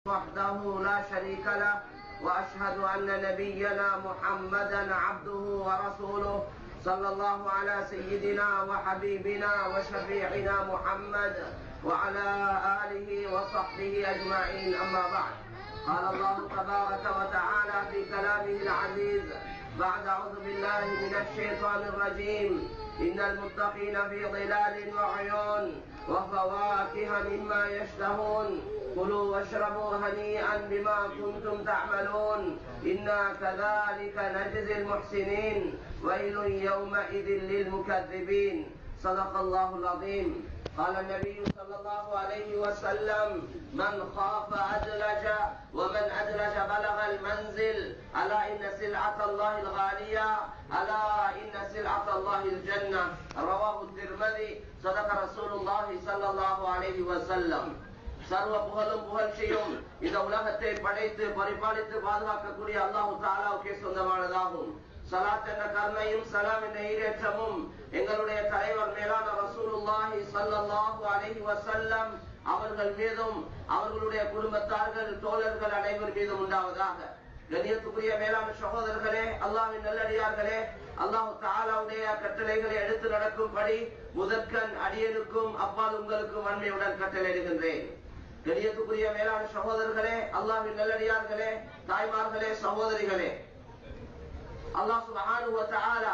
وحده لا شريك له واشهد ان نبينا محمدا عبده ورسوله صلى الله على سيدنا وحبيبنا وشفيعنا محمد وعلى اله وصحبه اجمعين اما بعد قال الله تبارك وتعالى في كلامه العزيز بعد اعوذ بالله من الشيطان الرجيم ان المتقين في ظلال وعيون وفواكه مما يشتهون كلوا واشربوا هنيئا بما كنتم تعملون انا كذلك نجزي المحسنين ويل يومئذ للمكذبين صدق الله العظيم قال النبي صلى الله عليه وسلم من خاف أدلج ومن أدلج بلغ المنزل ألا إن سلعة الله الغالية ألا إن سلعة الله الجنة رواه الترمذي صدق رسول الله صلى الله عليه وسلم சர்வ புகழும் புகழ்ச்சியும் இந்த உலகத்தை படைத்து பரிபாலித்து பாதுகாக்கக்கூடிய அல்லாஹு தாலாவுக்கே சொந்தமானதாகும் சலாத் என்ற கருணையும் சலாம் என்ற ஈரேற்றமும் எங்களுடைய தலைவர் மேலான ரசூலுல்லாஹி ஸல்லல்லாஹு அலைஹி வஸல்லம் அவர்கள் மீதும் அவர்களுடைய குடும்பத்தார்கள் தோழர்கள் அனைவர் மீதும் உண்டாவதாக கண்ணியத்துக்குரிய மேலான சகோதரர்களே அல்லாவின் நல்லடியார்களே அல்லாஹு தாலாவுடைய கட்டளைகளை எடுத்து நடக்கும்படி முதற்கண் அடியனுக்கும் அப்பால் உங்களுக்கும் அண்மையுடன் கட்டளையிடுகின்றேன் கண்ணியத்துக்குரிய மேலான சகோதரர்களே அல்லாவின் நல்லடியார்களே தாய்மார்களே சகோதரிகளே அல்லாஹ் சுபஹானு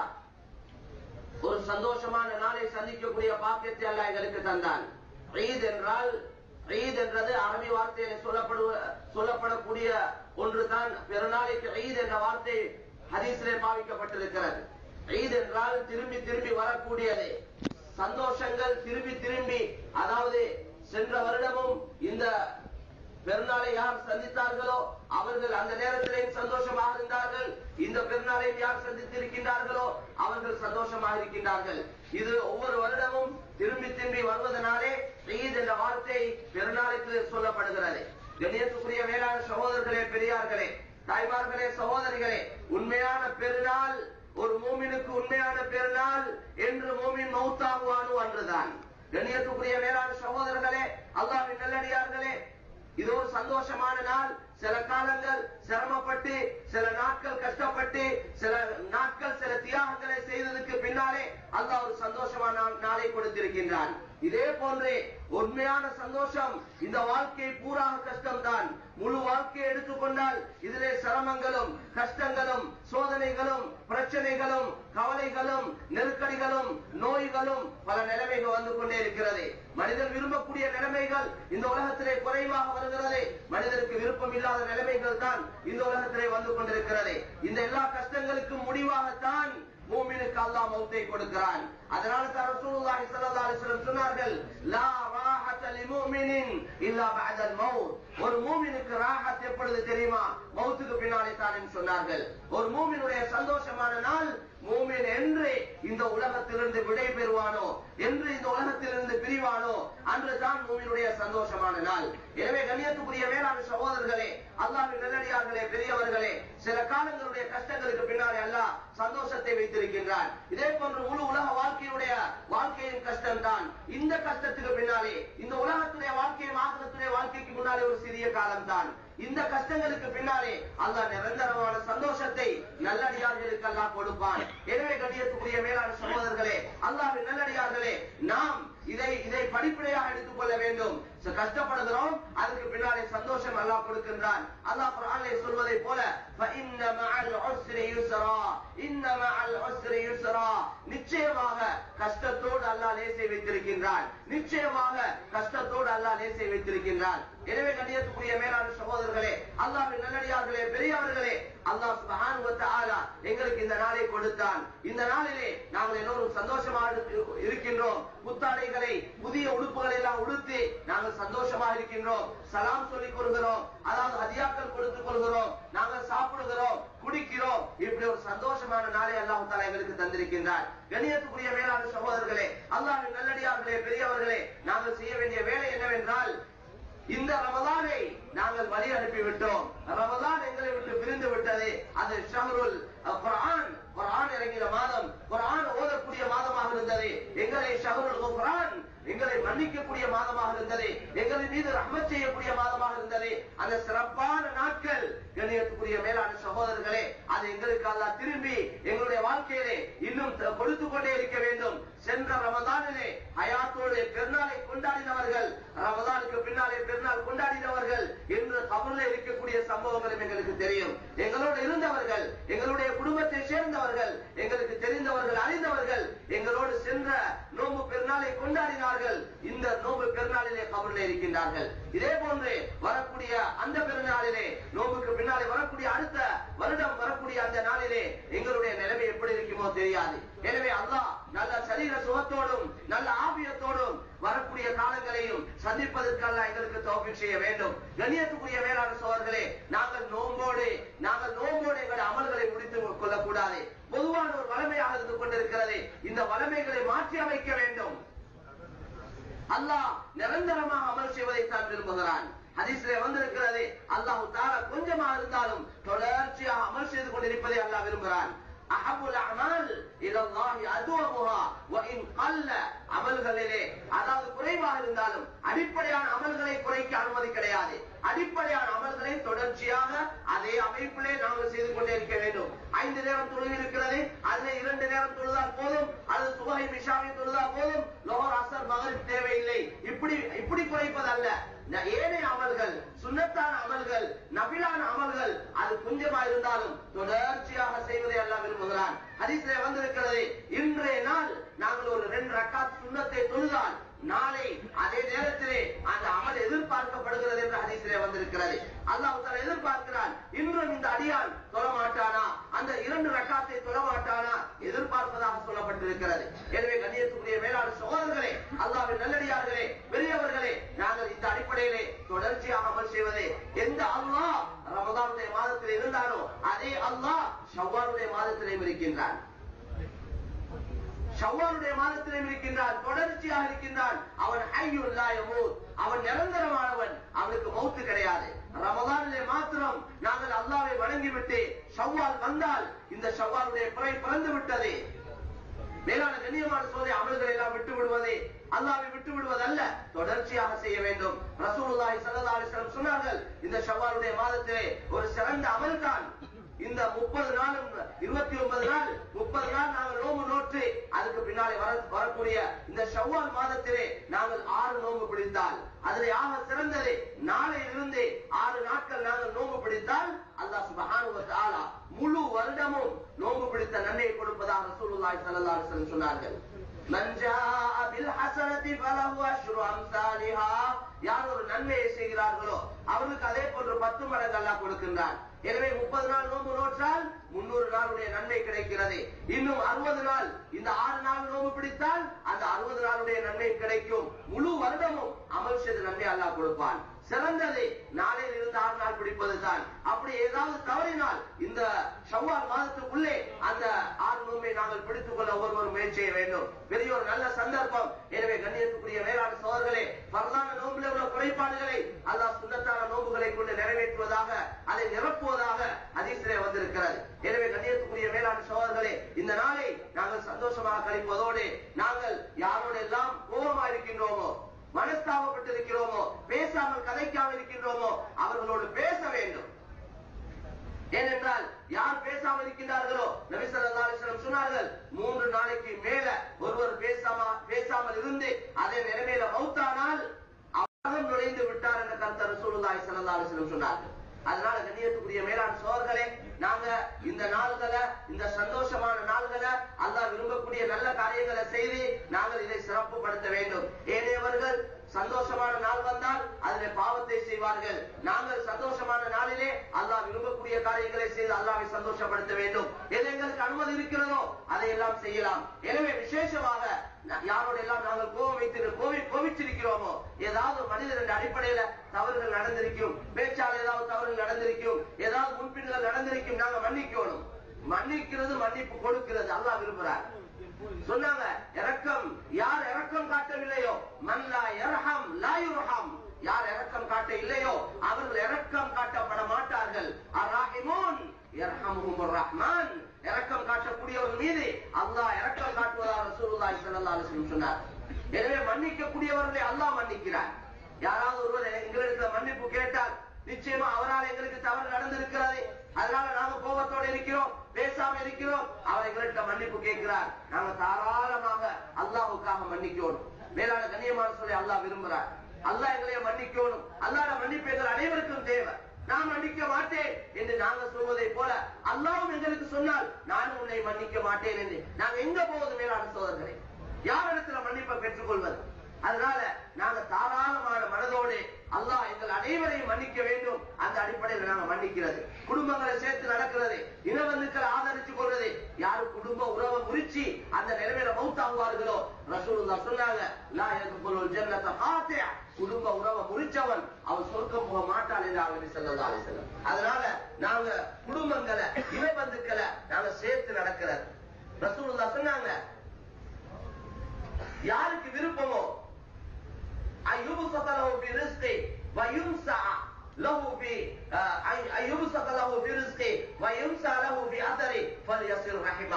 ஒரு சந்தோஷமான நாளை சந்திக்கக்கூடிய பாக்கியத்தை அல்லாஹ் எங்களுக்கு தந்தான் ஈத் என்றால் ஈத் என்றது அரபி வார்த்தையில சொல்லப்படுவ சொல்லப்படக்கூடிய ஒன்றுதான் பெருநாளைக்கு ஈத் என்ற வார்த்தை ஹதீஸிலே பாவிக்கப்பட்டிருக்கிறது ஈத் என்றால் திரும்பி திரும்பி வரக்கூடியது சந்தோஷங்கள் திரும்பி திரும்பி அதாவது சென்ற வருடமும் இந்த பெருநாளை யார் சந்தித்தார்களோ அவர்கள் அந்த நேரத்திலேயும் சந்தோஷமாக இருந்தார்கள் இந்த பெருநாளையும் யார் சந்தித்திருக்கின்றார்களோ அவர்கள் சந்தோஷமாக இருக்கின்றார்கள் இது ஒவ்வொரு வருடமும் திரும்பி திரும்பி வருவதனாலே ஈத் என்ற வார்த்தை பெருநாளுக்கு சொல்லப்படுகிறது கணியத்துக்குரிய மேலான சகோதரர்களே பெரியார்களே தாய்மார்களே சகோதரிகளே உண்மையான பெருநாள் ஒரு மூமினுக்கு உண்மையான பெருநாள் என்று மூமின் மௌத்தாகுவானு அன்றுதான் கண்ணியத்துக்குரிய மேலான சகோதரர்களே அல்லாவின் நல்லடியார்களே இது ஒரு சந்தோஷமான நாள் சில காலங்கள் சிரமப்பட்டு சில நாட்கள் கஷ்டப்பட்டு சில நாட்கள் சில தியாகங்களை செய்ததுக்கு பின்னாலே அல்லாஹ் ஒரு சந்தோஷமான நாளை கொடுத்திருக்கின்றான் இதே போன்றே உண்மையான சந்தோஷம் இந்த வாழ்க்கை பூராக கஷ்டம்தான் முழு வாழ்க்கையை எடுத்துக்கொண்டால் இதிலே சிரமங்களும் கஷ்டங்களும் சோதனைகளும் பிரச்சனைகளும் கவலைகளும் நெருக்கடிகளும் நோய்களும் பல நிலைமைகள் வந்து கொண்டே இருக்கிறது மனிதன் விரும்பக்கூடிய நிலைமைகள் இந்த உலகத்திலே குறைவாக வருகிறது மனிதனுக்கு விருப்பம் இல்லாத நிலைமைகள் தான் இந்த உலகத்திலே வந்து கொண்டிருக்கிறது இந்த எல்லா கஷ்டங்களுக்கும் முடிவாகத்தான் மூமினுக்கு அல்லாஹ் மௌத்தை கொடுக்கிறான் அதனால தான் ரசூலுல்லாஹி ஸல்லல்லாஹு அலைஹி வஸல்லம் சொன்னார்கள் லா ராஹத லிமுமினின் இல்லா பஅதல் மௌத் ஒரு மூமினுக்கு ராஹத் எப்பொழுது தெரியுமா மௌத்துக்கு பின்னாலே தான் சொன்னார்கள் ஒரு மூமினுடைய சந்தோஷமான நாள் மூமின் என்று இந்த உலகத்திலிருந்து விடை பெறுவானோ என்று இந்த உலகத்திலிருந்து பிரிவானோ அன்று தான் மூமினுடைய சந்தோஷமான நாள் எனவே கண்ணியத்துக்குரிய வேளாண் சகோதரர்களே அல்லாவின் நல்லடியார்களே பெரியவர்களே சில காலங்களுடைய கஷ்டங்களுக்கு பின்னாலே அல்லாஹ் சந்தோஷத்தை வைத்திருக்கின்றான் இதே போன்று முழு உலக வாழ்க்கையுடைய வாழ்க்கையின் கஷ்டம் தான் இந்த கஷ்டத்துக்கு பின்னாலே இந்த உலகத்துடைய வாழ்க்கையும் ஆகலத்துடைய வாழ்க்கைக்கு முன்னாலே ஒரு சிறிய காலம் தான் இந்த கஷ்டங்களுக்கு பின்னாலே அல்லாஹ் நிரந்தரமான சந்தோஷத்தை நல்லடியார்களுக்கு அல்லாஹ் கொடுப்பான் எனவே கண்ணியத்துக்குரிய மேலான சகோதரர்களே அல்லாஹ்வின் நல்லடியார்களே நாம் இதை இதை படிப்படியாக எடுத்துக் கொள்ள வேண்டும் கஷ்டப்படுகிறோம் அதுக்கு பின்னாலே சந்தோஷம் அல்லாஹ் கொடுக்கின்றான் அல்லாஹ் குர்ஆனிலே சொல்வதை போல فإن مع العسر يسرا إن مع العسر يسرا நிச்சயமாக கஷ்டத்தோடு அல்லாஹ் லேசை வைத்திருக்கின்றான் நிச்சயமாக கஷ்டத்தோடு அல்லாஹ் லேசை வைத்திருக்கின்றான் எனவே கண்ணியத்துக்குரிய மேலான சகோதரர்களே அல்லாஹ்வின் நல்லடியார்களே பெரியவர்களே அல்லாஹ் சுப்ஹானஹு வ தஆலா எங்களுக்கு இந்த நாளை கொடுத்தான் இந்த நாளிலே நாங்கள் எல்லோரும் சந்தோஷமாக இருக்கின்றோம் புத்தாடைகளை புதிய உடுப்புகளை எல்லாம் உடுத்தி நாங்கள் சந்தோஷமாக இருக்கின்றோம் சலாம் சொல்லிக் கொள்கிறோம் அதாவது ஹதியாக்கள் கொடுத்துக் கொள்கிறோம் நாங்கள் சாப்பிடுகிறோம் குடிக்கிறோம் இப்படி ஒரு சந்தோஷமான நாளை அல்லாஹ் தாலா எங்களுக்கு தந்திருக்கின்றார் கண்ணியத்துக்குரிய மேலான சகோதரர்களே அல்லாஹ்வின் நல்லடியார்களே பெரியவர்களே நாங்கள் செய்ய வேண்டிய வேலை என்னவென்றால் இந்த ரமலானை நாங்கள் வழி அனுப்பிவிட்டோம் ரமலான் எங்களை விட்டு பிரிந்து விட்டது அது ஷஹருல் குர்ஆன் குர்ஆன் இறங்கின மாதம் குர்ஆன் ஓதக்கூடிய மாதமாக இருந்தது எங்களை ஷஹருல் குர்ஆன் எங்களை மன்னிக்கக்கூடிய மாதமாக இருந்தது எங்களின் மீது ரஹ்மத் செய்யக்கூடிய மாதமாக இருந்தது அந்த சிறப்பான நாட்கள் கண்ணியத்துக்குரிய மேலான சகோதரர்களே அது எங்களுக்கு அல்லாஹ் திரும்பி எங்களுடைய வாழ்க்கையிலே இன்னும் த- கொடுத்து கொண்டே இருக்க வேண்டும் சென்ற ரமதானிலே ஹயாத்தோடு பெருநாளை கொண்டாடினவர்கள் ரமதானுக்கு பின்னாலே பெருநாள் கொண்டாடினவர்கள் என்று கபரில் இருக்கக்கூடிய சம்பவங்களும் எங்களுக்கு தெரியும் எங்களோடு இருந்தவர்கள் எங்களுடைய குடும்பத்தை சேர்ந்தவர்கள் எங்களுக்கு தெரிந்தவர்கள் அறிந்தவர்கள் எங்களோடு சென்ற நோம்பு பெருநாளை கொண்டாடினார்கள் இந்த நோம்பு பெருநாளிலே கபரில் இருக்கின்றார்கள் இதே போன்று வரக்கூடிய அந்த பெருநாளிலே நோம்புக்கு பின்னாலே வரக்கூடிய அடுத்த வருடம் வரக்கூடிய அந்த நாளிலே எங்களுடைய நிலைமை எப்படி இருக்குமோ தெரியாது எனவே அல்லாஹ் நல்ல சரீர சுகத்தோடும் நல்ல ஆபியத்தோடும் வரக்கூடிய காலங்களையும் சந்திப்பதற்கு அல்லாஹ் எங்களுக்கு தௌஃபீக் செய்ய வேண்டும் கண்ணியத்துக்குரிய மேலான சோழர்களே நாங்கள் நோம்போடு நாங்கள் நோம்போடு எங்களுடைய அமல்களை முடித்துக் கொள்ளக்கூடாது பொதுவான ஒரு வளமையாக இருந்து கொண்டிருக்கிறது இந்த வளமைகளை மாற்றி அமைக்க வேண்டும் அல்லாஹ் நிரந்தரமாக அமல் செய்வதை தான் விரும்புகிறான் ஹதீஸ்ல வந்திருக்கிறது அல்லாஹ் தாரா கொஞ்சமா இருந்தாலும் தொடர்ச்சியாக அமல் செய்து கொண்டிருப்பதை அல்லாஹ் விரும்புகிறான் அஹபுல் அமல் இலல்லாஹி அதுவமுஹா வ இன் கல்ல அமல்களிலே அதாவது குறைவாக இருந்தாலும் அடிப்படையான அமல்களை குறைக்க அனுமதி கிடையாது அடிப்படையான அமல்களை தொடர்ச்சியாக அதே அமைப்பிலே நாங்கள் செய்து கொண்டே இருக்க வேண்டும் ஐந்து நேரம் தொழுகை இருக்கிறது அதுல இரண்டு நேரம் தொழுதால் போதும் அல்லது சுபகை மிஷாவை தொழுதால் போதும் லோகர் அசர் மகரிப் தேவையில்லை இப்படி இப்படி குறைப்பதல்ல ந- ஏனைய அமல்கள் சுன்னத்தான அமல்கள் நபிலான அமல்கள் அது கொஞ்சமா இருந்தாலும் தொடர்ச்சியாக செய்வதை எல்லாம் விரும்புகிறான் ஹதீஸ்ல வந்திருக்கிறது இன்றைய நாள் நாங்கள் ஒரு ரெண்டு ரக்காத் சுன்னத்தை தொழுதால் நாளை அதே நேரத்திலே அந்த அமல் எதிர்பார்க்கப்படுகிறது என்று ஹதீஸிலே வந்திருக்கிறது அல்லாஹ் தஆலா எதிர்பார்க்கிறான் இன்றும் இந்த அடியான் தொழ மாட்டானா அந்த இரண்டு ரக்காத்தை தொழ மாட்டானா எதிர்பார்ப்பதாக சொல்லப்பட்டிருக்கிறது எனவே கண்ணியத்துக்குரிய மேலான சகோதரர்களே அல்லாஹ்வின் நல்லடியார்களே பெரியவர்களே நாங்கள் இந்த அடிப்படையிலே தொடர்ச்சியாக அமல் செய்வதே எந்த அல்லாஹ் ரமதானுடைய மாதத்தில் இருந்தானோ அதே அல்லாஹ் ஷவ்வாலுடைய மாதத்திலே இருக்கின்றான் ஷவ்வாலுடைய மாதத்திலும் இருக்கின்றான் தொடர்ச்சியாக இருக்கின்றான் அவன் ஹய்யுல் லா யமூத் அவன் நிரந்தரமானவன் அவனுக்கு மௌத்து கிடையாது ரமதானிலே மாத்திரம் நாங்கள் அல்லாஹ்வை வணங்கிவிட்டு ஷவ்வால் வந்தால் இந்த ஷவ்வாலுடைய பிறை பிறந்து விட்டது மேலான கண்ணியமான சோதை அமல்களை எல்லாம் விட்டு விடுவதே அல்லாவை விட்டு விடுவதல்ல தொடர்ச்சியாக செய்ய வேண்டும் ரசூலுல்லாஹி ஸல்லல்லாஹு அலைஹி வஸல்லம் சொன்னார்கள் இந்த ஷவ்வாலுடைய மாதத்திலே ஒரு சிறந்த அமல் தான் இந்த முப்பது நாளும் இருபத்தி ஒன்பது நாள் முப்பது நாள் நாங்கள் நோம்பு நோற்று அதுக்கு பின்னாலே வர வரக்கூடிய இந்த ஷவ்வால் மாதத்திலே நாங்கள் ஆறு நோம்பு பிடித்தால் அதில் ஆக சிறந்தது நாளையிலிருந்து ஆறு நாட்கள் நாங்கள் நோம்பு பிடித்தால் அல்லாஹ் சுப்ஹானஹு வ தஆலா முழு வருடமும் நோம்பு பிடித்த நன்மையை கொடுப்பதாக ரசூலுல்லாஹி ஸல்லல்லாஹு அலைஹி வஸல்லம் சொன்னார்கள் மன் ஜாஅ பில் ஹஸனதி ஃபலஹு அஷ்ரு அம்சாலிஹா யார் ஒரு நன்மையை செய்கிறார்களோ அவர்களுக்கு அதே போன்று பத்து மடங்கு அல்லாஹ் கொடுக்கின்றான் எனவே முப்பது நாள் நோன்பு நோற்றால் முன்னூறு நாளுடைய நன்மை கிடைக்கிறது இன்னும் அறுபது நாள் இந்த ஆறு நாள் நோன்பு பிடித்தால் அந்த அறுபது நாளுடைய நன்மை கிடைக்கும் முழு வருடமும் அமல் செய்த நன்மை அல்லாஹ் கொடுப்பான் சிறந்தது நாளையில் இருந்து ஆறு நாள் பிடிப்பது தான் அப்படி ஏதாவது தவறினால் இந்த ஷவ்வால் மாதத்துக்குள்ளே அந்த ஆறு நோம்பை நாங்கள் பிடித்துக் கொள்ள ஒருவர் முயற்சி செய்ய வேண்டும் பெரிய ஒரு நல்ல சந்தர்ப்பம் எனவே கண்ணியத்துக்குரிய வேளாண் சோதர்களே பரலான நோம்பில் உள்ள குறைபாடுகளை அல்லாஹ் சுண்ணத்தான நோம்புகளை கொண்டு நிறைவேற்றுவதாக அதை நிரப்புவதாக அதிசிலே வந்திருக்கிறது எனவே கண்ணியத்துக்குரிய மேலாண் சோதர்களே இந்த நாளை நாங்கள் சந்தோஷமாக கழிப்பதோடு நாங்கள் யாரோடு எல்லாம் கோபமா இருக்கின்றோமோ மனஸ்தாபப்பட்டிருக்கிறோமோ பேசாமல் கதைக்காமல் இருக்கின்றோமோ அவர்களோடு பேச வேண்டும் ஏனென்றால் யார் பேசாமல் இருக்கின்றார்களோ நபி ஸல்லல்லாஹு அலைஹி வஸல்லம் சொன்னார்கள் மூன்று நாளைக்கு மேல ஒருவர் பேசாம பேசாமல் இருந்து அதே நிலைமையில மௌத்தானால் அவரும் நுழைந்து விட்டார் என்ற கருத்தை ரசூலுல்லாஹி ஸல்லல்லாஹு அலைஹி வஸல்லம் சொன்னார்கள் அதனால கண்ணியத்துக்குரிய மேலாண் சோர்களே நாங்க இந்த நாள்களை இந்த சந்தோஷமான நாள்களை அல்லாஹ் விரும்பக்கூடிய நல்ல காரியங்களை செய்து நாங்கள் இதை சிறப்புப்படுத்த வேண்டும் ஏனையவர்கள் சந்தோஷமான நாள் வந்தால் அதிலே பாவத்தை செய்வார்கள் நாங்கள் சந்தோஷமான நாளிலே அல்லாஹ் விரும்பக்கூடிய காரியங்களை செய்து அல்லாஹ்வை சந்தோஷப்படுத்த வேண்டும் எது எங்களுக்கு அனுமதி இருக்கிறதோ அதையெல்லாம் செய்யலாம் எனவே விசேஷமாக நா- யாரோட எல்லாம் நாங்கள் கோபம் வைத்து கோவி கோவிச்சிருக்கிறோமோ ஏதாவது மனிதர் என்ற அடிப்படையில தவறுகள் நடந்திருக்கும் பேச்சால் ஏதாவது தவறுகள் நடந்திருக்கும் ஏதாவது முன்பின்கள் நடந்திருக்கும் நாங்க மன்னிக்கணும் மன்னிக்கிறது மன்னிப்பு கொடுக்கிறது அல்லாஹ் விரும்புறார் சொன்னாங்க இரக்கம் யார் இரக்கம் காட்டவில்லையோ மல்லா யர்ஹம் லா யுர்ஹம் யார் இரக்கம் காட்ட இல்லையோ அவர்கள் இரக்கம் காட்டப்பட மாட்டார்கள் அர்ராஹிமூன் யர்ஹமுஹுமுர் ரஹ்மான் இரக்கம் காட்டக்கூடியவர்கள் மீது அல்லாஹ் இரக்கம் காட்டுவதாக ரசூலுல்லாஹி ஸல்லல்லாஹு அலைஹி வஸல்லம் சொன்னார் எனவே மன்னிக்க கூடியவர்களை அல்லாஹ் மன்னிக்கிறார் யாராவது நான் மன்னிக்க மாட்டேன் என்று நாங்க சொல்வதை போல அல்லாவும் எங்களுக்கு சொன்னால் நானும் உன்னை மன்னிக்க மாட்டேன் என்று நாங்க எங்க போவது மேலான சோதர்களே யாரிடத்துல மன்னிப்பை பெற்றுக்கொள்வது அதனால நாங்க தாராளமான மனதோடு அல்லாஹ் எங்கள் அனைவரையும் மன்னிக்க வேண்டும் அந்த அடிப்படையில் நாங்க மன்னிக்கிறது குடும்பங்களை சேர்த்து நடக்கிறது இனவந்துக்களை ஆதரிச்சு கொள்றது யாரு குடும்ப உறவை முறிச்சு அந்த நிலைமையில மௌத்தாகுவார்களோ ரசூலுல்லா சொன்னாங்க லா யதுகுலுல் ஜன்னத காத்தியா குடும்ப உறவை முறிச்சவன் அவன் சொர்க்கம் போக மாட்டான் என்று அவர் ஸல்லல்லாஹு அலைஹி வஸல்லம் அதனால நாங்க குடும்பங்களை இனபந்துக்களை நாங்க சேர்த்து நடக்கிறது ரசூலுல்லா சொன்னாங்க யாருக்கு விருப்பமோ أيبسط له في رزقه ويمسع له في أن يبسط له في رزقه ويمسع له في أثره فليصل رحمه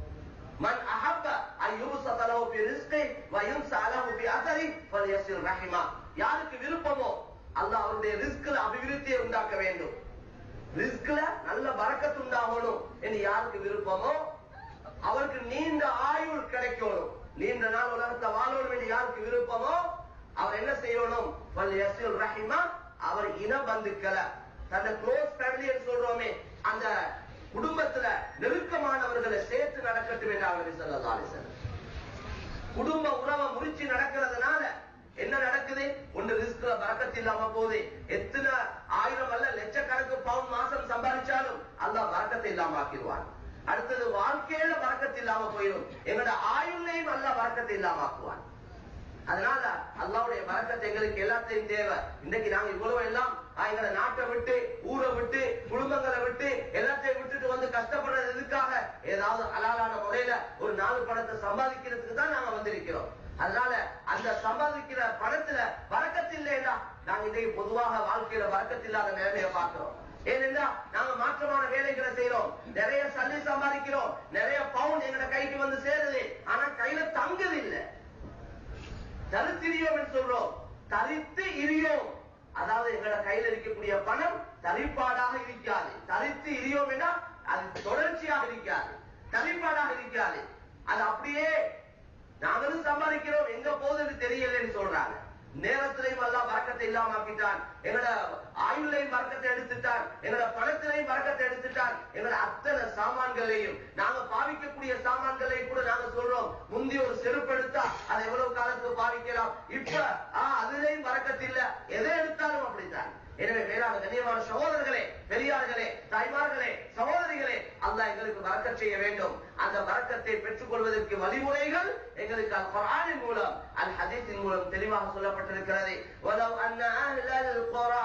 من أحب أن يبسط له في رزقه ويمسع له في أثره فليصل رحمه யாருக்கு விருப்பமோ அல்லாஹ் அவருடைய ரிஸ்க்ல அபிவிருத்தியை உண்டாக்க வேண்டும் ரிஸ்க்ல நல்ல பறக்கத்து உண்டாகணும் என்று யாருக்கு விருப்பமோ அவருக்கு நீண்ட ஆயுள் கிடைக்கணும் நீண்ட நாள் உலகத்தை வாழணும் என்று யாருக்கு விருப்பமோ அவர் என்ன செய்யணும் ரஹிமா அவர் இன பந்துக்களை தன்னை க்ளோஸ் ஃபேமிலி சொல்றோமே அந்த குடும்பத்துல நெருக்கமானவர்களை சேர்த்து நடக்கட்டும் என்று அவர் சொல்லலாம் குடும்ப உறவை முறிச்சு நடக்கிறதுனால என்ன நடக்குது ஒன்று ரிஸ்க்ல பறக்கத்து இல்லாம போகுது எத்தனை ஆயிரம் அல்ல லட்சக்கணக்கு பவுன் மாசம் சம்பாதிச்சாலும் அல்லாஹ் பறக்கத்தை இல்லாம ஆக்கிடுவான் அடுத்தது வாழ்க்கையில பறக்கத்து இல்லாம போயிடும் எங்களோட ஆயுள்லையும் அல்ல பறக்கத்தை இல்லாம ஆக்குவான் அதனால அல்லாவுடைய வழக்கத்தை எங்களுக்கு எல்லாத்தையும் தேவை இன்னைக்கு நாங்க இவ்வளவு எல்லாம் எங்களை நாட்டை விட்டு ஊரை விட்டு குடும்பங்களை விட்டு எல்லாத்தையும் விட்டுட்டு வந்து கஷ்டப்படுறது எதுக்காக ஏதாவது அலாலான முறையில ஒரு நாலு பணத்தை சம்பாதிக்கிறதுக்கு தான் நாங்க வந்திருக்கிறோம் அதனால அந்த சம்பாதிக்கிற பணத்துல வரக்கத்து இல்லையா நாங்க இன்னைக்கு பொதுவாக வாழ்க்கையில வரக்கத்து இல்லாத நிலைமையை பார்க்கிறோம் ஏனென்றா நாங்க மாற்றமான வேலைகளை செய்யறோம் நிறைய சல்லி சம்பாதிக்கிறோம் நிறைய பவுன் எங்க கைக்கு வந்து சேருது ஆனா கையில தங்குது இல்லை தரித்திரியோம் என்று சொல்றோம் தரித்து இரியோம் அதாவது எங்களோட கையில் இருக்கக்கூடிய பணம் தரிப்பாடாக இருக்காது தரித்து இரியோம் என அது தொடர்ச்சியாக இருக்காது தரிப்பாடாக இருக்காது அது அப்படியே நாங்களும் சம்பாதிக்கிறோம் எங்க போகுதுன்னு தெரியலன்னு சொல்றாங்க நேரத்திலையும் எல்லாம் வரக்கத்தை இல்லாம ஆக்கிட்டான் எங்களோட ஆயுளையும் வரக்கத்தை எடுத்துட்டான் எங்களோட பணத்திலையும் வரக்கத்தை எடுத்துட்டான் எங்களோட அத்தனை சாமான்களையும் நாங்க பாவிக்கக்கூடிய சாமான்களையும் கூட நாங்க சொல்றோம் முந்தி ஒரு செருப்பு எடுத்தா அதை எவ்வளவு காலத்துக்கு பாவிக்கலாம் இப்ப ஆஹ் அதுலயும் வரக்கத்து இல்ல எதை எடுத்தாலும் அப்படித்தான் எனவே மேலான கண்ணியமான சகோதரர்களே பெரியார்களே தாய்மார்களே சகோதரிகளே அல்லாஹ் எங்களுக்கு வரக்க செய்ய வேண்டும் அந்த வரக்கத்தை பெற்றுக் கொள்வதற்கு வழிமுறைகள் எங்களுக்கு அல் குர்ஆனின் மூலம் அல் ஹதீஸின் மூலம் தெளிவாக சொல்லப்பட்டிருக்கிறது வலவ் அன்ன அஹ்லல் குரா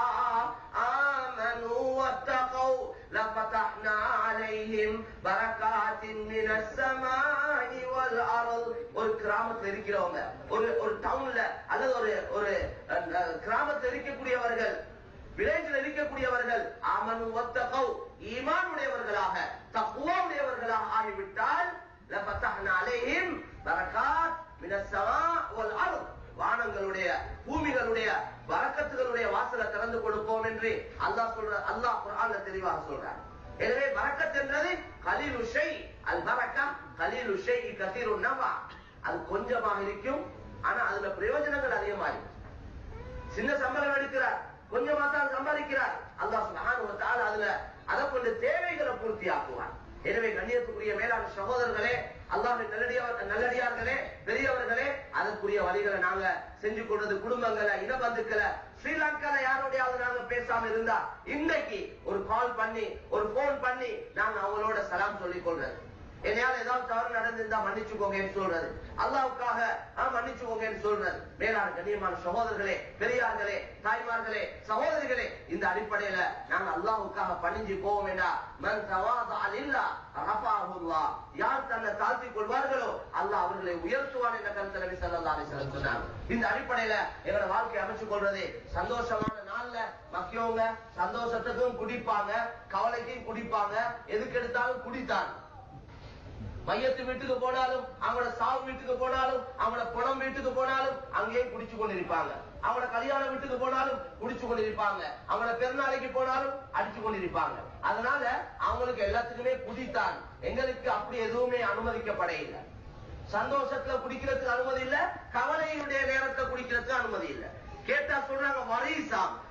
ஆமனு வத்தகௌ லஃபதஹ்னா அலைஹிம் பரகாத்தின் மினஸ் ஸமாஇ வல் அர்த் ஒரு கிராமத்துல இருக்கிறவங்க ஒரு ஒரு டவுன்ல அல்லது ஒரு ஒரு அஹ், கிராமத்துல இருக்கக்கூடியவர்கள் வில்லேஜில் இருக்கக்கூடியவர்கள் ஆமனு வத்தகௌ ஈமான் உடையவர்களாக தக்குவா உடையவர்களாக ஆகிவிட்டால் லஃபதஹ்னா அலைஹிம் பரகாத் மினஸ் ஸமா வல் அர்த் வானங்களுடைய பூமிகளுடைய வரக்கத்துகளுடைய வாசலை திறந்து கொடுப்போம் என்று அல்லாஹ் சொல்ற அல்லாஹ் குர்ஆன்ல தெளிவாக சொல்றார் எனவே வரக்கத் என்றது கலீலு ஷை அல் பரக்கா கலீலு ஷை கசீரு நஃபா அது கொஞ்சமாக இருக்கும் ஆனா அதுல பிரயோஜனங்கள் அதிகமா இருக்கும் சின்ன சம்பளம் எடுக்கிறார் கொஞ்சமா தான் சம்பாதிக்கிறார் அல்லாஹ் சுப்ஹானஹு வ தஆலா அதுல அதை கொண்டு தேவைகளை பூர்த்தி ஆக்குவார் எனவே கண்ணியத்துக்குரிய மேலான சகோதரர்களே அல்லாஹ்வின் நல்லடியார் நல்லடியார்களே பெரியவர்களே அதற்குரிய வழிகளை நாங்க செஞ்சு கொண்டது குடும்பங்களை இனபந்துக்களை ஸ்ரீலங்கால யாரோடையாவது நாங்க பேசாம இருந்தா இன்னைக்கு ஒரு கால் பண்ணி ஒரு போன் பண்ணி நாங்க அவங்களோட சலாம் சொல்லிக் கொள்றது என்னையால ஏதாவது தவறு நடந்திருந்தா மன்னிச்சுக்கோங்கன்னு சொல்றது அல்லாவுக்காக ஆ, மன்னிச்சுக்கோங்கன்னு சொல்றது மேலான கண்ணியமான சகோதரர்களே பெரியார்களே தாய்மார்களே சகோதரிகளே இந்த அடிப்படையில நாங்க அல்லாஹ்வுக்காக பணிஞ்சு போக வேண்டாம் மன் தவாதா லில்லாஹ் ரஃபஅஹு அல்லாஹ் யார் தன்னை தாழ்த்திக் கொள்வார்களோ அல்லாஹ் அவர்களை உயர்த்துவான் என்ற கருத்து நபி ஸல்லல்லாஹு அலைஹி வஸல்லம் சொன்னாங்க இந்த அடிப்படையில எங்களோட வாழ்க்கை அமைச்சு கொள்றது சந்தோஷமான நாள்ல மக்கியவங்க சந்தோஷத்துக்கும் குடிப்பாங்க கவலைக்கும் குடிப்பாங்க எதுக்கு எடுத்தாலும் குடித்தாங்க மையத்து வீட்டுக்கு போனாலும் அவங்களோட சாவு வீட்டுக்கு போனாலும் அவங்களோட குளம் வீட்டுக்கு போனாலும் அங்கேயும் குடிச்சு கொண்டிருப்பாங்க அவங்களோட கல்யாண வீட்டுக்கு போனாலும் குடிச்சு கொண்டிருப்பாங்க அவங்களோட பெருநாளைக்கு போனாலும் அடிச்சு கொண்டிருப்பாங்க அதனால அவங்களுக்கு எல்லாத்துக்குமே குடித்தான் எங்களுக்கு அப்படி எதுவுமே அனுமதிக்கப்பட இல்லை சந்தோஷத்துல குடிக்கிறதுக்கு அனுமதி இல்ல கவலையுடைய நேரத்துல குடிக்கிறதுக்கு அனுமதி இல்ல கேட்டா சொல்றாங்க வரீசாம்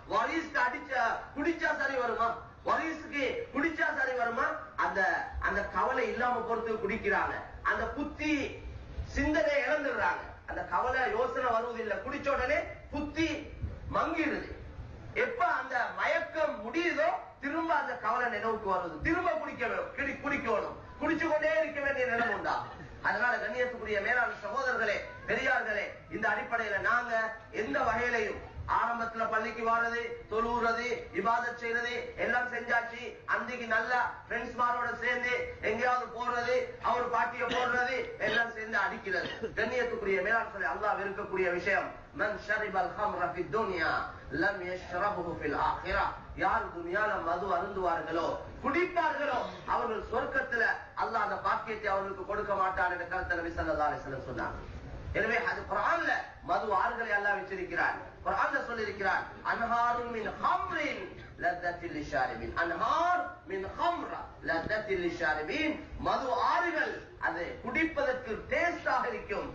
வரிஸ்க்கு அடிச்ச குடிச்சா சரி வருமா வரிசுக்கு குடிச்சா சரி வருமா அந்த அந்த கவலை இல்லாம பொறுத்து குடிக்கிறாங்க அந்த புத்தி சிந்தனை இழந்துடுறாங்க அந்த கவலை யோசனை வருவதில்லை குடிச்ச உடனே புத்தி மங்கிடுது எப்ப அந்த மயக்கம் முடியுதோ திரும்ப அந்த கவலை நினைவுக்கு வருது திரும்ப குடிக்க வேணும் குடி- குடிக்கணும் குடிச்சு கொண்டே இருக்க வேண்டிய நிலைமை உண்டா அதனால கண்ணியத்துக்குரிய மேலாண் சகோதரர்களே பெரியார்களே இந்த அடிப்படையில நாங்க எந்த வகையிலையும் ஆரம்பத்துல பள்ளிக்கு வாரது தொழுவுறது இபாதத் செய்யறது எல்லாம் செஞ்சாச்சு அன்றைக்கு நல்லா ஃப்ரெண்ட்ஸ் மாரோட சேர்ந்து எங்கேயாவது போறது அவர் பாட்டிய போடுறது எல்லாம் சேர்ந்து அடிக்கிறது கண்ணியத்துக்குரிய மேலாண் சொல்லி அல்லாஹ் இருக்கக்கூடிய விஷயம் மன் ஷரிபல் ஹம்ர ஃபி துன்யா லம் யஷ்ரபுஹு ஃபில் ஆখিরা யார் துனியால மது அருந்துவார்களோ குடிப்பார்களோ அவர்கள் சொர்க்கத்துல அல்லாஹ் அந்த பாக்கியத்தை அவர்களுக்கு கொடுக்க மாட்டார் என்ற கருத்தை நபி ஸல்லல்லாஹு அலைஹி வஸல்லம் சொன்னார் எனவே அது குர்ஆன்ல மது ஆறுகளை அல்லாஹ் வச்சிருக்கிறார் குர்ஆன்ல சொல்லியிருக்கிறார் அன்ஹாரும் மின் ஹம்ரின் லத்தத்தில் லிஷாரிபின் அன்ஹார் மின் ஹம்ர லத்தத்தில் லிஷாரிபின் மது ஆறுகள் அது குடிப்பதற்கு டேஸ்டாக இருக்கும்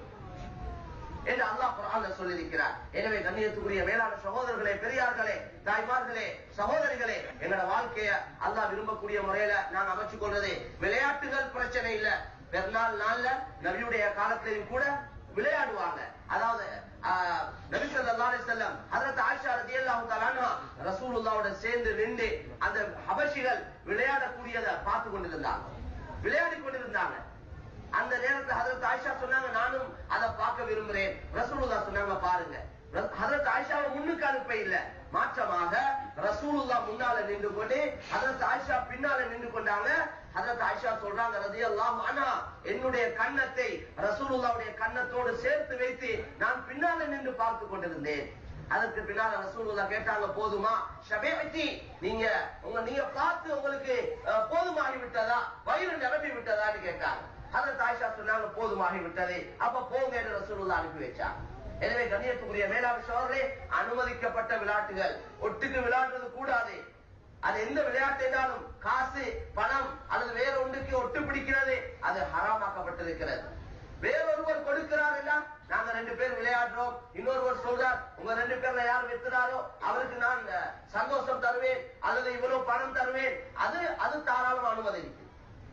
என்று அல்லாஹ் குர்ஆன்ல சொல்லியிருக்கிறார் எனவே கண்ணியத்துக்குரிய மேலான சகோதரர்களே பெரியார்களே தாய்மார்களே சகோதரிகளே எங்களோட வாழ்க்கைய அல்லாஹ் விரும்பக்கூடிய முறையில நாங்க அமைச்சுக் கொள்றது விளையாட்டுகள் பிரச்சனை இல்ல பெருநாள் நாள்ல நபியுடைய காலத்திலையும் கூட விளையாடுவாங்க அதாவது ஆஹ், நபி ஸல்லல்லாஹு அலைஹி வஸல்லம் ஹஜரத் ஆயிஷா ரலியல்லாஹு தஆலா அன்ஹா ரசூலுல்லாஹ்வோட சேர்ந்து நின்று அந்த ஹபஷிகள் விளையாடக்கூடியதை பார்த்து கொண்டிருந்தாங்க விளையாடி கொண்டிருந்தாங்க அந்த நேரத்துல ஹதரத் ஆயிஷா சொன்னாங்க நானும் அதை பார்க்க விரும்புறேன் ரசூலுல்லாஹ் சொன்னாங்க பாருங்க ர- ஹதரத் ஆயிஷாவை முன்னுக்கு அனுப்ப இல்ல மாற்றமாக ரசூலுல்லாஹ் முன்னால நின்று கொண்டு ஹதரத் ஆயிஷா பின்னால நின்று கொண்டாங்க ஹதரத் ஆயிஷா சொல்றாங்க ரலியல்லாஹு அன்ஹா என்னுடைய கன்னத்தை ரசூலுல்லாஹ்வுடைய கன்னத்தோடு சேர்த்து வைத்து நான் பின்னால நின்று பார்த்து கொண்டிருந்தேன் அதற்கு பின்னால ரசூலுல்லா கேட்டாங்க போதுமா ஷபேத்தி நீங்க உங்க நீங்க பார்த்து உங்களுக்கு அஹ், போதுமாகி விட்டதா வயிறு நிரம்பி விட்டதான்னு கேட்டாங்க அதற்கு ஆயிஷா சொன்னாங்க போதுமாகி விட்டது அப்ப போங்க என்று ரசூலுல்லா அனுப்பி வச்சாங்க எனவே கண்ணியத்துக்குரிய மேலாண் சோழர்களே அனுமதிக்கப்பட்ட விளையாட்டுகள் ஒட்டுக்கு விளையாடுறது கூடாது அது எந்த விளையாட்டு என்றாலும் காசு பணம் அல்லது வேற ஒன்றுக்கு ஒட்டு பிடிக்கிறது அது ஹராமாக்கப்பட்டிருக்கிறது வேறொருவர் கொடுக்கிறார் என்றால் நாங்க ரெண்டு பேர் விளையாடுறோம் இன்னொருவர் சொல்றார் உங்க ரெண்டு பேர்ல யார் வெத்துறாரோ அவருக்கு நான் அஹ், சந்தோஷம் தருவேன் அல்லது இவ்வளவு பணம் தருவேன் அது அது தாராளம் அனுமதி இருக்கு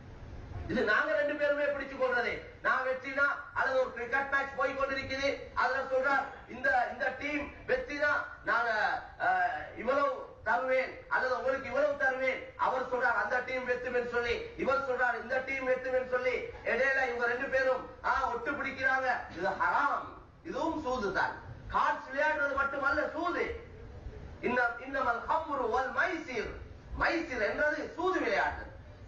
இது நாங்க ரெண்டு பேருமே பிடிச்சு கொள்றது நான் வெற்றினா அல்லது ஒரு கிரிக்கெட் மேட்ச் போய் கொண்டிருக்குது அதுல சொல்றார் இந்த இந்த டீம் வெற்றினா நாங்க அஹ், இவ்வளவு தருவேன் அல்லது உங்களுக்கு இவ்வளவு தருவேன் அவர் சொல்றார் அந்த டீம் வெத்துவேன் சொல்லி இவர் சொல்றார் இந்த டீம் வெத்துவேன் சொல்லி இடையில இவங்க ரெண்டு பேரும் ஆ, ஒட்டு பிடிக்கிறாங்க இது ஹராம் இதுவும் சூது தான் கார்ட்ஸ் விளையாடுறது மட்டுமல்ல சூது இன்ன இன்னமல் ஹம்ரு வல் மைசீர் மைசீர் என்றது சூது விளையாட்டு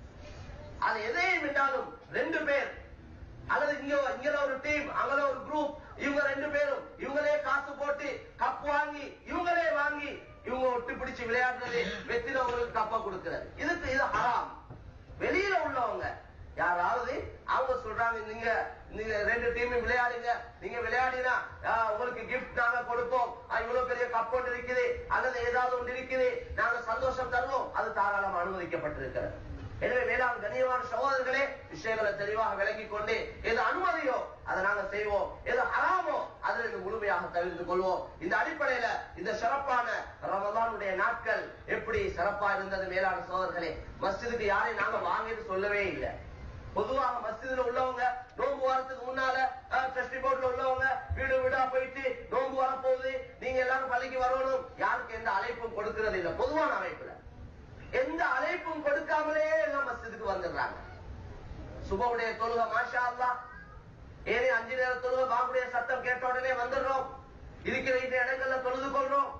அது எதையும் விட்டாலும் ரெண்டு பேர் அல்லது இங்க இங்க ஒரு டீம் அங்கல ஒரு குரூப் இவங்க ரெண்டு பேரும் இவங்களே காசு போட்டு கப் வாங்கி இவங்களே வாங்கி இவங்க ஒட்டு பிடிச்சு விளையாடுறது வெத்தினவங்களுக்கு கப்ப கொடுக்கிறது இதுக்கு இது ஹராம் வெளியில உள்ளவங்க யாராவது அவங்க சொல்றாங்க நீங்க நீங்க ரெண்டு டீம் விளையாடுங்க நீங்க விளையாடினா ஆ, உங்களுக்கு கிஃப்ட் நாங்க கொடுப்போம் ஆ, இவ்வளவு பெரிய கப் ஒன்று இருக்குது அல்லது ஏதாவது ஒன்று இருக்குது நாங்க சந்தோஷம் தருவோம் அது தாராளம் அனுமதிக்கப்பட்டிருக்கிறது எனவே வேளாண் கண்ணியமான சகோதரர்களே விஷயங்களை தெளிவாக விளங்கிக் கொண்டு எது அனுமதியோ அதை நாங்க செய்வோம் எது ஹராமோ அதில் இருந்து முழுமையாக தவிர்த்து கொள்வோம் இந்த அடிப்படையில இந்த சிறப்பான ரமதானுடைய நாட்கள் எப்படி சிறப்பா இருந்தது மேலான சகோதரர்களே மஸ்ஜிதுக்கு யாரையும் நாங்க வாங்கிட்டு சொல்லவே இல்லை பொதுவாக மஸ்ஜிதுல உள்ளவங்க நோன்பு வாரத்துக்கு முன்னால ட்ரஸ்டி போர்ட்ல உள்ளவங்க வீடு வீடா போயிட்டு நோன்பு வர போகுது நீங்க எல்லாரும் பள்ளிக்கு வரணும் யாருக்கு எந்த அழைப்பும் கொடுக்கிறது இல்லை பொதுவான அமைப்புல எந்த அழைப்பும் கொடுக்காமலே எல்லாம் மஸ்ஜிதுக்கு வந்துடுறாங்க சுபவுடைய தொழுகை மாஷா அல்லாஹ் ஏனே அஞ்சு நேர தொழுகை பாங்குடைய சத்தம் கேட்ட உடனே வந்துடுறோம் இருக்கிற இந்த இடங்கள்ல தொழுது கொள்றோம்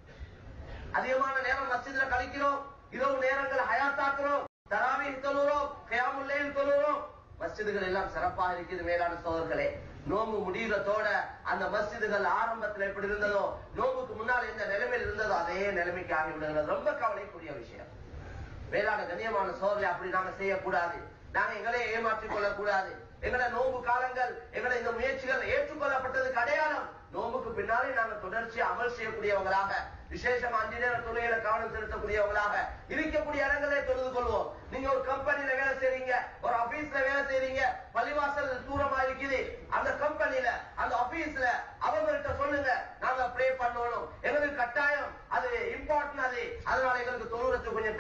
அதிகமான நேரம் மஸ்ஜித்ல கழிக்கிறோம் இரவு நேரங்கள் ஹயாத்தாக்குறோம் தராவி தொழுகிறோம் கயாமுல்லையில் தொழுகிறோம் மஸ்ஜிதுகள் எல்லாம் சிறப்பாக இருக்குது மேலான சோதர்களே நோம்பு முடிகிறதோட அந்த மஸ்ஜிதுகள் ஆரம்பத்துல எப்படி இருந்ததோ நோம்புக்கு முன்னால் எந்த நிலைமையில் இருந்ததோ அதே நிலைமைக்கு ஆகிவிடுகிறது ரொம்ப கவலைக்குரிய விஷயம் வேளாண் கண்ணியமான சோதனை அப்படி நாங்க செய்யக்கூடாது நாங்க எங்களே ஏமாற்றிக் கொள்ளக்கூடாது எங்கட நோன்பு காலங்கள் எங்கட இந்த முயற்சிகள் ஏற்றுக்கொள்ளப்பட்டதுக்கு அடையாளம் நோன்புக்கு பின்னாலே நாங்க தொடர்ச்சி அமல் செய்யக்கூடியவங்களாக விசேஷம் அஞ்சு நேர தொழுகையில கவனம் செலுத்தக்கூடியவங்களாக இருக்கக்கூடிய இடங்களே தொழுது கொள்வோம் நீங்க ஒரு கம்பெனில வேலை செய்றீங்க ஒரு ஆபீஸ்ல வேலை செய்றீங்க பள்ளிவாசல் தூரமா இருக்குது அந்த கம்பெனில அந்த ஆபீஸ்ல அவங்கள்ட்ட சொல்லுங்க நாங்க ப்ரே பண்ணணும் எங்களுக்கு கட்டாயம் அது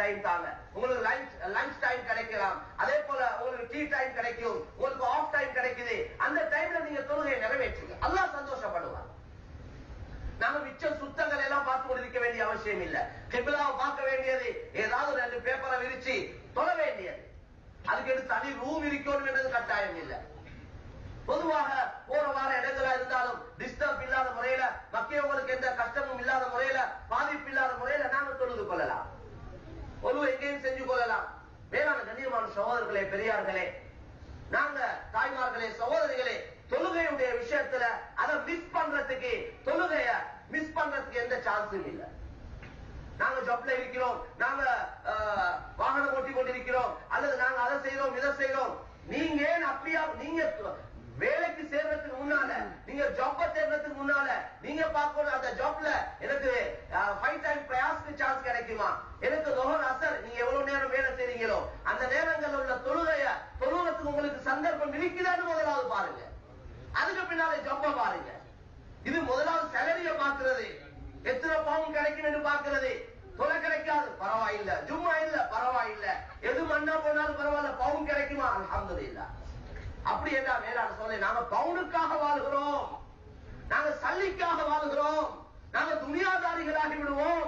டைம் தாங்க உங்களுக்கு லஞ்ச் லஞ்ச் டைம் கிடைக்கலாம் அதே போல உங்களுக்கு டீ டைம் கிடைக்கும் உங்களுக்கு ஆஃப் டைம் கிடைக்குது அந்த டைம்ல நீங்க தொழுகையை நிறைவேற்றுங்க அல்லாஹ் சந்தோஷப்படுவார் நாம மிச்ச சுத்தங்கள் எல்லாம் பார்த்து கொண்டிருக்க வேண்டிய அவசியம் இல்ல கிபிலாவை பார்க்க வேண்டியது ஏதாவது ஒரு ரெண்டு பேப்பரை விரிச்சு தொழ வேண்டியது அதுக்கு எடுத்து தனி ரூம் இருக்கணும் என்றது கட்டாயம் இல்ல பொதுவாக போற வார இடங்களா இருந்தாலும் டிஸ்டர்ப் இல்லாத முறையில மக்கியவங்களுக்கு எந்த கஷ்டமும் இல்லாத முறையில பாதிப்பு இல்லாத முறையில நாங்க தொழுது கொள்ளலாம் ஒரு எங்கேயும் செஞ்சு கொள்ளலாம் வேளாண் கண்ணியமான சகோதரர்களே பெரியார்களே நாங்க தாய்மார்களே சகோதரிகளே தொழுகையுடைய விஷயத்துல அதை மிஸ் பண்றதுக்கு தொழுகைய மிஸ் பண்றதுக்கு எந்த சான்ஸும் இல்ல நாங்க ஜப்ல இருக்கிறோம் நாங்க அஹ், வாகனம் ஓட்டி கொண்டிருக்கிறோம் அல்லது நாங்க அதை செய்றோம் இதை செய்றோம் நீங்க ஏன் அப்படியா நீங்க வேலைக்கு சேர்றதுக்கு முன்னால நீங்க ஜாப்ப சேர்றதுக்கு முன்னால நீங்க பார்க்கணும் அந்த ஜாப்ல எனக்கு ஃபைவ் டைம் பிரயாஸ்க்கு சான்ஸ் கிடைக்குமா எனக்கு லோகர் அசர் நீங்க எவ்வளவு நேரம் வேலை செய்றீங்களோ அந்த நேரங்கள்ல உள்ள தொழுகைய தொழுகிறதுக்கு உங்களுக்கு சந்தர்ப்பம் இருக்குதான்னு முதலாவது பாருங்க அதுக்கு பின்னாலே ஜப்ப பாருங்க இது முதலாவது சேலரிய பாக்குறது எத்தனை பவுன் கிடைக்கும் என்று பாக்குறது தொலை கிடைக்காது பரவாயில்ல ஜும்மா இல்ல பரவாயில்ல எது மண்ணா போனாலும் பரவாயில்ல பவுன் கிடைக்குமா அல்ஹம்துலில்லாஹ் அப்படி என்ன வேளாண் சொல்ல நாங்க பவுனுக்காக வாழ்கிறோம் நாங்க சல்லிக்காக வாழ்கிறோம் நாங்க துணியாதாரிகளாகி விடுவோம்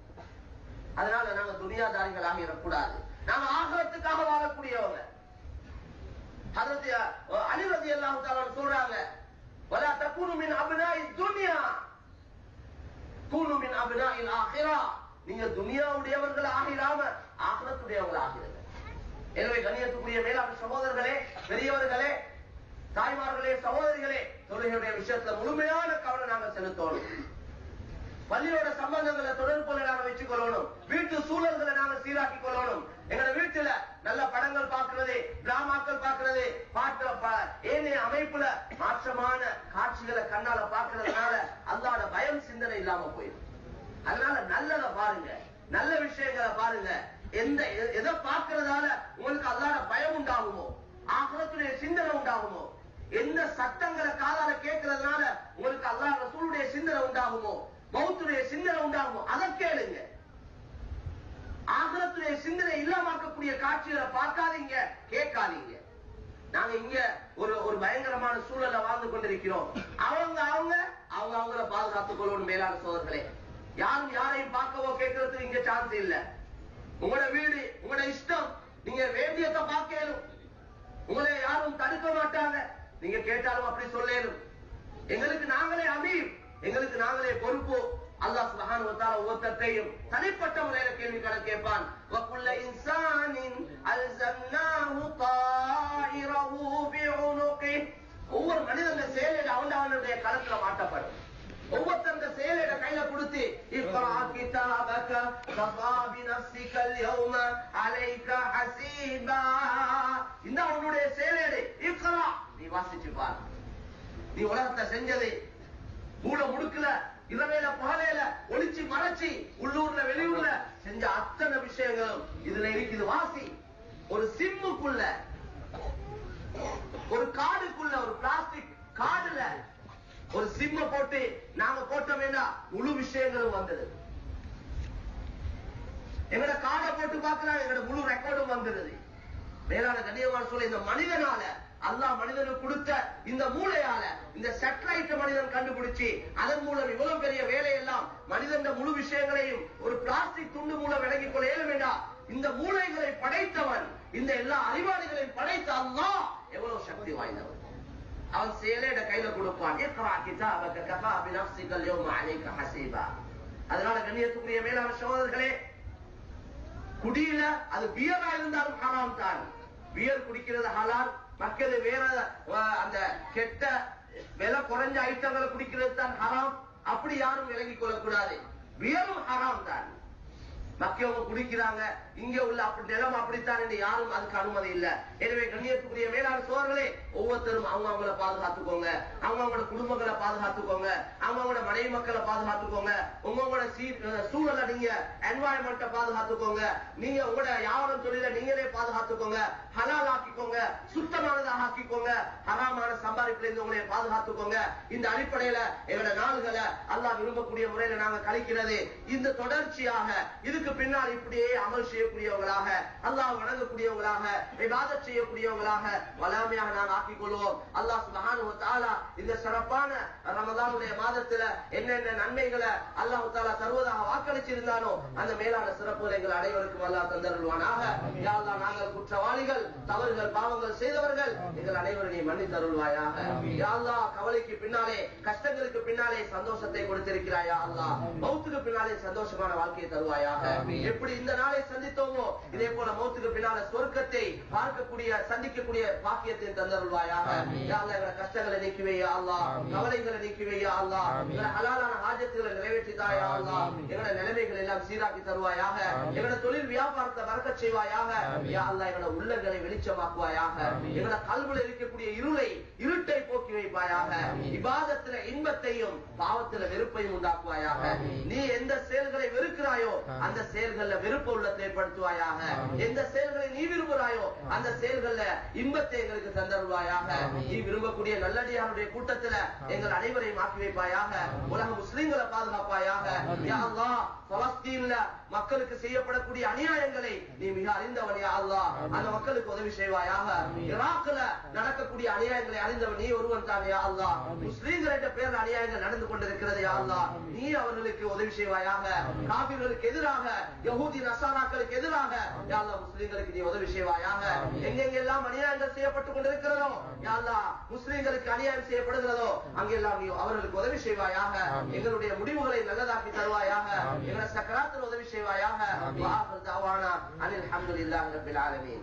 அதனால நாங்க துணியாதாரிகளாக இருக்கக்கூடாது நாங்க ஆகலத்துக்காக வாழக்கூடியவங்க ஹதரத் அலி ரலியல்லாஹு தஆலா சொல்றாங்க வலா தகுனு மின் அப்னாஇ துன்யா கூனு மின் அப்னாஇல் ஆখিরা நீங்க துனியாவுடையவர்கள் ஆகிராம ஆகிரத்துடையவர்கள் ஆகிறது எனவே கண்ணியத்துக்குரிய மேலாண் சகோதரர்களே பெரியவர்களே தாய்மார்களே சகோதரிகளே தொழுகையுடைய விஷயத்துல முழுமையான கவனம் நாங்க செலுத்தணும் பள்ளியோட சம்பந்தங்களை தொடர்புல நாங்க வச்சுக் கொள்ளணும் வீட்டு சூழல்களை நாங்க சீராக்கி கொள்ளணும் எங்க வீட்டுல நல்ல படங்கள் பார்க்கிறது டிராமாக்கள் பார்க்கிறது பாட்டு ப- ஏனைய அமைப்புல மாற்றமான காட்சிகளை கண்ணால பார்க்கறதுனால அல்லாட பயம் சிந்தனை இல்லாம போயிடும் அதனால நல்லத பாருங்க நல்ல விஷயங்களை பாருங்க எந்த எ- எதை பார்க்கறதால உங்களுக்கு அல்லாட பயம் உண்டாகுமோ ஆகலத்துடைய சிந்தனை உண்டாகுமோ எந்த சட்டங்களை காதால கேட்கறதுனால உங்களுக்கு அல்லாஹ் ரசூலுடைய சிந்தனை உண்டாகுமோ மௌத்துடைய சிந்தனை உண்டாகுமோ அதை கேளுங்க ஆகலத்துடைய சிந்தனை இல்லாமக்கக்கூடிய காட்சிகளை பார்க்காதீங்க கேட்காதீங்க நாங்க இங்க ஒரு ஒரு பயங்கரமான சூழல்ல வாழ்ந்து கொண்டிருக்கிறோம் அவங்க அவங்க அவங்க அவங்கள பாதுகாத்துக் கொள்ளணும் மேலான சோதர்களே யாரும் யாரையும் பார்க்கவோ கேட்கறதுக்கு இங்க சான்ஸ் இல்ல உங்களோட வீடு உங்களோட இஷ்டம் நீங்க வேண்டியத்தை பார்க்கலும் உங்களை யாரும் தடுக்க மாட்டாங்க நீங்க கேட்டாலும் அப்படி சொல்லேலும் எங்களுக்கு நாங்களே அமீர் எங்களுக்கு நாங்களே பொறுப்பு அல்லாஹ் சுப்ஹானஹு வ தஆலா ஒவ்வொருத்தரையும் தனிப்பட்ட முறையில கேள்வி கணக்கு கேட்பான் வகுல்ல இன்சானின் அல்சம்னாஹு தாயிரஹு பிஉனுகி ஒவ்வொரு மனிதனுடைய செயலில் அவன் அவனுடைய களத்துல மாட்டப்படும் ஒவ்வொருத்தருடைய செயலிட கையில கொடுத்து இக்ரா கிதாபக கஃபா பினஃப்ஸிக அல்யௌம அலைக ஹஸீபா இந்த உன்னுடைய செயலேடு இக்ரா நீ வாசிச்சு பார் நீ உலகத்தை செஞ்சது மூட முடுக்கல இரவேல பகலையில ஒளிச்சு மறைச்சு உள்ளூர்ல வெளியூர்ல செஞ்ச அத்தனை விஷயங்களும் இதுல இருக்குது வாசி ஒரு சிம்முக்குள்ள ஒரு காடுக்குள்ள ஒரு பிளாஸ்டிக் காடுல ஒரு சிம்ம போட்டு நாங்க போட்டோமேனா முழு விஷயங்களும் வந்தது எங்கட காடை போட்டு பார்க்கலாம் எங்கட முழு ரெக்கார்டும் வந்துருது மேலான கண்ணியமான சொல்ல இந்த மனிதனால அல்லாஹ் மனிதனுக்கு கொடுத்த இந்த மூளையால இந்த சேட்டலைட் மனிதன் கண்டுபிடிச்சு அதன் மூலம் இவ்வளவு பெரிய வேலையெல்லாம் மனிதன் முழு விஷயங்களையும் ஒரு பிளாஸ்டிக் துண்டு மூலம் விளங்கிக் கொள்ள இயல வேண்டாம் இந்த மூளைகளை படைத்தவன் இந்த எல்லா அறிவாளிகளையும் படைத்த அல்லாஹ் எவ்வளவு சக்தி வாய்ந்தவன் அவன் செயலேட கையில கொடுப்பான் இக்ரா கிதாபக கஃபா பினஃப்ஸிக அல்யௌம அலைக ஹஸீபா அதனால கண்ணியத்துக்குரிய மேலான சகோதரர்களே குடியில அது பியரா இருந்தாலும் ஹராம் தான் பியர் குடிக்கிறது ஹலால் மக்கள் வேற அஹ், அந்த கெட்ட விலை குறைஞ்ச ஐட்டங்களை குடிக்கிறது தான் ஹராம் அப்படி யாரும் விலகிக் கொள்ளக்கூடாது பியரும் ஹராம் தான் மக்கள் குடிக்கிறாங்க இங்க உள்ள அப்படி நிலம் அப்படித்தான் என்று யாரும் அதுக்கு அனுமதி இல்ல எனவே கண்ணியத்துக்குரிய மேலான சோழர்களே ஒவ்வொருத்தரும் அவங்க அவங்கள பாதுகாத்துக்கோங்க அவங்க அவங்களோட குடும்பங்களை பாதுகாத்துக்கோங்க அவங்க அவங்களோட மனைவி மக்களை பாதுகாத்துக்கோங்க உங்களோட சீ- அஹ் சூழலை நீங்க என்வாயன்மெண்ட்டை பாதுகாத்துக்கோங்க நீங்க உங்களோட வியாபாரம் தொழிலை நீங்களே பாதுகாத்துக்கோங்க ஹலால் ஆக்கிக்கோங்க சுத்தமானதாக ஆக்கிக்கோங்க ஹராமான சம்பாதிப்புல இருந்து உங்களை பாதுகாத்துக்கோங்க இந்த அடிப்படையில எங்களோட நாள்களை அல்லாஹ் விரும்பக்கூடிய முறையில நாங்க கழிக்கிறது இந்த தொடர்ச்சியாக இதுக்கு இதுக்கு பின்னால் இப்படியே அமல் செய்யக்கூடியவங்களாக அல்லாஹ் வணங்கக்கூடியவங்களாக விவாதம் செய்யக்கூடியவங்களாக வளமையாக நாங்கள் ஆக்கிக் கொள்வோம் அல்லாஹ் சுபஹானஹு வ தஆலா இந்த சிறப்பான ரமலானுடைய மாதத்துல என்னென்ன நன்மைகளை அல்லாஹ் தாலா தருவதாக வாக்களிச்சிருந்தானோ அந்த மேலான சிறப்புகளை எங்கள் அனைவருக்கும் அல்லாஹ் தந்தருள்வானாக யா அல்லாஹ் நாங்கள் குற்றவாளிகள் தவறுகள் பாவங்கள் செய்தவர்கள் எங்கள் அனைவரும் நீ மன்னி தருள்வாயாக யா அல்லாஹ் கவலைக்கு பின்னாலே கஷ்டங்களுக்கு பின்னாலே சந்தோஷத்தை கொடுத்திருக்கிறாயா அல்லாஹ் மௌத்துக்கு பின்னாலே சந்தோஷமான வாழ்க்கையை தருவாயாக எப்படி இந்த நாளை சந்தித்தோமோ இதே போல மௌத்துக்கு பின்னால சொர்க்கத்தை பார்க்கக்கூடிய சந்திக்கக்கூடிய பாக்கியத்தை தந்தருள்வாயாக யா அல்லாஹ் எங்களை கஷ்டங்களை நீக்குவையா அல்லாஹ் கவலைகளை நீக்குவையா அல்லாஹ் எங்களை ஹலாலான ஹாஜத்துகளை நிறைவேற்றித்தாயா அல்லாஹ் எங்களை நிலைமைகள் எல்லாம் சீராக்கி தருவாயாக எங்களை தொழில் வியாபாரத்தை வரக்கச் செய்வாயாக யா அல்லாஹ் எங்களை உள்ளங்களை வெளிச்சமாக்குவாயாக எங்களை கல்வில இருக்கக்கூடிய இருளை இருட்டை போக்கி வைப்பாயாக இபாதத்துல இன்பத்தையும் பாவத்துல வெறுப்பையும் உண்டாக்குவாயாக நீ எந்த செயல்களை வெறுக்கிறாயோ அந்த செயல்கள்ல வெறுப்பு உள்ளத்தை ஏற்படுத்துவாயாக எந்த செயல்களை நீ விரும்புகிறாயோ அந்த செயல்கள்ல இன்பத்தை எங்களுக்கு தந்தருவாயாக நீ விரும்பக்கூடிய நல்லடியாருடைய கூட்டத்துல எங்கள் அனைவரையும் ஆக்கி வைப்பாயாக உலக முஸ்லிம்களை பாதுகாப்பாயாக யா அல்லாஹ் பலஸ்தீன்ல மக்களுக்கு செய்யப்படக்கூடிய அநியாயங்களை நீ மிக அறிந்தவன் யா அல்லாஹ் அந்த மக்களுக்கு உதவி செய்வாயாக ஈராக்ல நடக்கக்கூடிய அநியாயங்களை அறிந்தவன் நீ ஒருவன் தான் யா அல்லாஹ் முஸ்லிம்கள் என்ற பெயர் அநியாயங்கள் நடந்து கொண்டிருக்கிறது யா அல்லாஹ் நீ அவர்களுக்கு உதவி செய்வாயாக காபிர்களுக்கு எதிராக யஹூதி நசாராக்களுக்கு எதிராக யா அல்லாஹ் முஸ்லிம்களுக்கு நீ உதவி செய்வாயாக எங்கெங்கெல்லாம் அநியாயங்கள் செய்யப்பட்டுக் கொண்டிருக்கிறதோ யா அல்லாஹ் முஸ்லிம்களுக்கு அநியாயம் செய்யப்படுகிறதோ அங்கெல்லாம் நீ அவர்களுக்கு உதவி செய்வாயாக எங்களுடைய முடிவுகளை நல்லதாக்கி தருவாயாக எங்களை சக்கராத்தில் உதவி செய்வாயாக وآخر دعوانا أن الحمد لله رب العالمين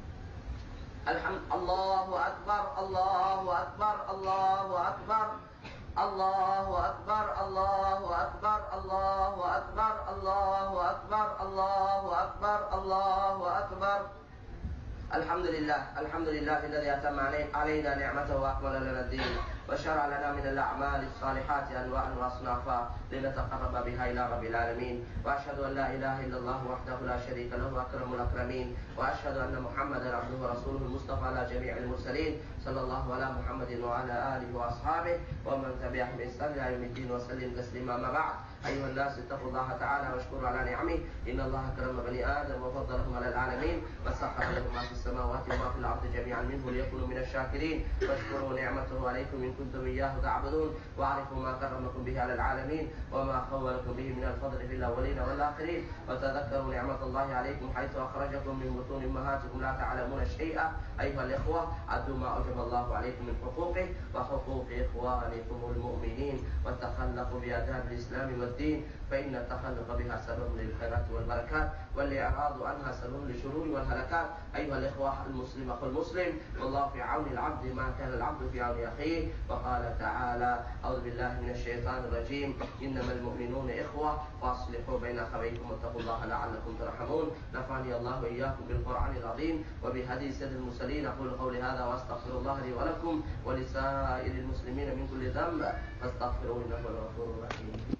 الحمد الله أكبر الله أكبر الله أكبر الله أكبر الله أكبر الله أكبر الله أكبر الله أكبر الله أكبر الحمد لله الحمد لله الذي أتم علي- علينا نعمته وأكمل لنا الدين وشرع لنا من الأعمال الصالحات أنواعا وأصنافا لنتقرب بها إلى رب العالمين وأشهد أن لا إله إلا الله وحده لا شريك له أكرم الأكرمين وأشهد أن محمدا عبده ورسوله المصطفى على جميع المرسلين صلى الله على محمد وعلى آله وأصحابه ومن تبعهم بإحسان إلى يوم الدين وسلم تسليما أما بعد أيها الناس اتقوا الله تعالى واشكروا على نعمه إن الله كرم بني آدم وفضلهم على العالمين وسخر لهم ما في السماوات وما في الأرض جميعا منه ليكونوا من الشاكرين واشكروا نعمته عليكم إن كنتم إياه تعبدون واعرفوا ما كرمكم به على العالمين وما خولكم به من الفضل في الأولين والآخرين وتذكروا نعمة الله عليكم حيث أخرجكم من بطون أمهاتكم لا تعلمون شيئا أيها الإخوة أدوا ما أوجب الله عليكم من حقوقه وحقوق إخوانكم المؤمنين وتخلقوا بآداب الإسلام والدين فإن التخلق بها سبب للخيرات والبركات والإعراض عنها سبب للشرور والهلكات أيها الإخوة المسلم أخو المسلم والله في عون العبد ما كان العبد في عون أخيه وقال تعالى أعوذ بالله من الشيطان الرجيم إنما المؤمنون إخوة فأصلحوا بين أخويكم واتقوا الله لعلكم ترحمون نفعني الله وإياكم بالقرآن العظيم وبهدي سيد المرسلين أقول قولي هذا وأستغفر الله لي ولكم ولسائر المسلمين من كل ذنب فاستغفروه إنه هو الغفور الرحيم